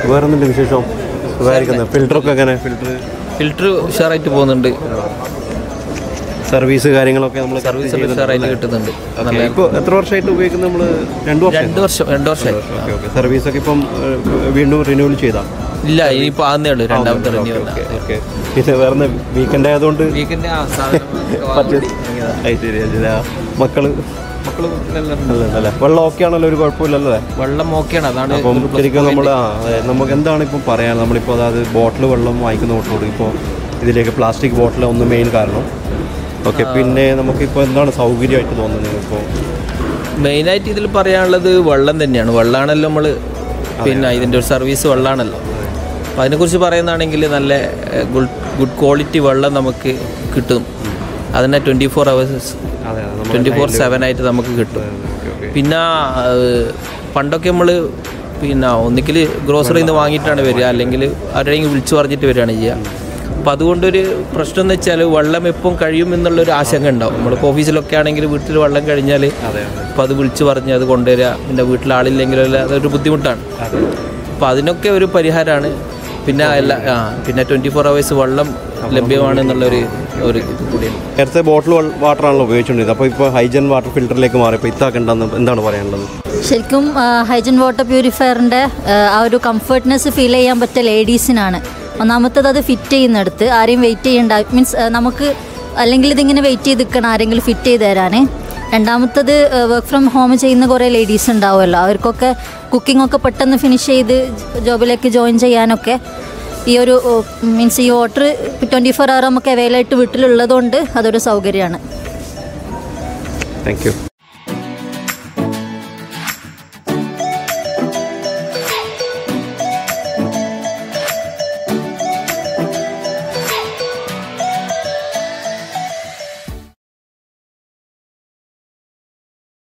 വേറെ എന്തുണ്ട് വിശേഷം സുഖമായിരിക്കുന്നത് ഫിൽറ്ററൊക്കെ എങ്ങനെ ഫിൽറ്റർ ഫിൽറ്റർ ഉഷാറായിട്ട് പോകുന്നുണ്ട് സർവീസ് കാര്യങ്ങളൊക്കെ നമ്മൾ സർവീസ് ഉഷാറായിട്ട് കിട്ടുന്നുണ്ട് നല്ല ഇപ്പോൾ എത്ര വർഷമായിട്ട് ഉപയോഗിക്കുന്നത് നമ്മൾ രണ്ട് വർഷം രണ്ട് വർഷം രണ്ട് വർഷമായി ഓക്കെ ഓക്കെ സർവീസൊക്കെ ഇപ്പം ഏഹ്, വീണ്ടും റിന്യൂവൽ ചെയ്താ ഇല്ല ഇനിയിപ്പോൾ ആകുന്നേ ഉള്ളൂ രണ്ടാമത്തെ റിന്യൂ ഓക്കെ പിന്നെ വേറെ വീക്കെൻഡ് ആയതുകൊണ്ട് വീക്കെൻഡ് ആ സാധനം അത് ശരി അത് ശരി. ആ, മക്കള് മക്കള് അല്ലേ വെള്ളം ഓക്കെ ആണല്ലോ ഒരു കുഴപ്പമില്ലല്ലോ അല്ലേ വെള്ളം ഓക്കെയാണ് അതാണ് അപ്പം ശരിക്കും നമ്മൾ ആ അതെ, നമുക്ക് എന്താണ് ഇപ്പം പറയാൻ നമ്മളിപ്പോൾ അതായത് ബോട്ടിൽ വെള്ളം വാങ്ങിക്കുന്ന കുട്ടികളോട് ഇപ്പോൾ ഇതിലേക്ക് പ്ലാസ്റ്റിക് ബോട്ടിൽ ഒന്ന് മെയിൻ കാരണം ഓക്കെ പിന്നെ നമുക്കിപ്പോൾ എന്താണ് സൗകര്യമായിട്ട് തോന്നുന്നത് ഇപ്പോൾ മെയിനായിട്ട് ഇതിൽ പറയാനുള്ളത് വെള്ളം തന്നെയാണ് വെള്ളമാണല്ലോ നമ്മൾ പിന്നെ ഇതിൻ്റെ ഒരു സർവീസ് വെള്ളമാണല്ലോ അപ്പോൾ അതിനെക്കുറിച്ച് പറയുന്നതാണെങ്കിൽ നല്ല ഗുഡ് ഗുഡ് ക്വാളിറ്റി വെള്ളം നമുക്ക് കിട്ടും അതിനെ ട്വൻറ്റി ഫോർ അവേഴ്സ് അതെ അതെ ട്വൻറ്റി ഫോർ സെവൻ ആയിട്ട് നമുക്ക് കിട്ടും പിന്നെ ആ, പണ്ടൊക്കെ നമ്മൾ പിന്നെ ഒന്നിക്കിൽ ഗ്രോസറിയിൽ നിന്ന് വാങ്ങിയിട്ടാണ് വരിക അല്ലെങ്കിൽ ആരുടെയെങ്കിലും വിളിച്ചു പറഞ്ഞിട്ട് വരികയാണ് ചെയ്യുക അപ്പോൾ അതുകൊണ്ടൊരു പ്രശ്നം എന്ന് വെച്ചാൽ വെള്ളം എപ്പം കഴിയും എന്നുള്ളൊരു ആശങ്ക ഉണ്ടാവും നമ്മളിപ്പോൾ ഓഫീസിലൊക്കെ ആണെങ്കിൽ വീട്ടിൽ വെള്ളം കഴിഞ്ഞാൽ അപ്പോൾ അത് വിളിച്ചു പറഞ്ഞ് അത് കൊണ്ടുവരിക പിന്നെ വീട്ടിൽ ആളില്ലെങ്കിലും എല്ലാം അതൊരു ബുദ്ധിമുട്ടാണ് അപ്പോൾ അതിനൊക്കെ ഒരു പരിഹാരമാണ് പിന്നെ എല്ലാ ആ പിന്നെ ട്വൻറ്റി ഫോർ അവേഴ്സ് വെള്ളം ലഭ്യമാണ് എന്നുള്ളൊരു ഒരു ഇത് കൂടിയാണ് നേരത്തെ ബോട്ടിൽ വാട്ടർ ആണല്ലോ ഉപയോഗിച്ചുകൊണ്ടിരുന്നത് അപ്പോൾ ഇപ്പോൾ ഹൈജൻ വാട്ടർ ഫിൽറ്ററിലേക്ക് മാറിയപ്പോൾ ഇത്താക്കണ്ടെന്ന് എന്താണ് പറയാനുള്ളത് ശരിക്കും ഹൈജൻ വാട്ടർ പ്യൂരിഫയറിൻ്റെ ആ ഒരു കംഫർട്ട്നെസ് ഫീൽ ചെയ്യാൻ പറ്റിയ ലേഡീസിനാണ് ഒന്നാമത്തത് അത് ഫിറ്റ് ചെയ്യുന്നിടത്ത് ആരെയും വെയിറ്റ് ചെയ്യേണ്ട മീൻസ് നമുക്ക് അല്ലെങ്കിൽ ഇതിങ്ങനെ വെയിറ്റ് ചെയ്ത് നിൽക്കണം ആരെങ്കിലും ഫിറ്റ് ചെയ്ത് തരാൻ രണ്ടാമത്തത് വർക്ക് ഫ്രം ഹോം ചെയ്യുന്ന കുറേ ലേഡീസ് ഉണ്ടാവുമല്ലോ അവർക്കൊക്കെ കുക്കിംഗ് ഒക്കെ പെട്ടെന്ന് ഫിനിഷ് ചെയ്ത് ജോബിലേക്ക് ജോയിൻ ചെയ്യാനൊക്കെ ഈ ഒരു മീൻസ് ഈ വാട്ടർ ട്വൻറ്റി ഫോർ അവർ നമുക്ക് അവൈലബിൾ ആയിട്ട് വീട്ടിലുള്ളതുകൊണ്ട് അതൊരു സൗകര്യമാണ് താങ്ക് യു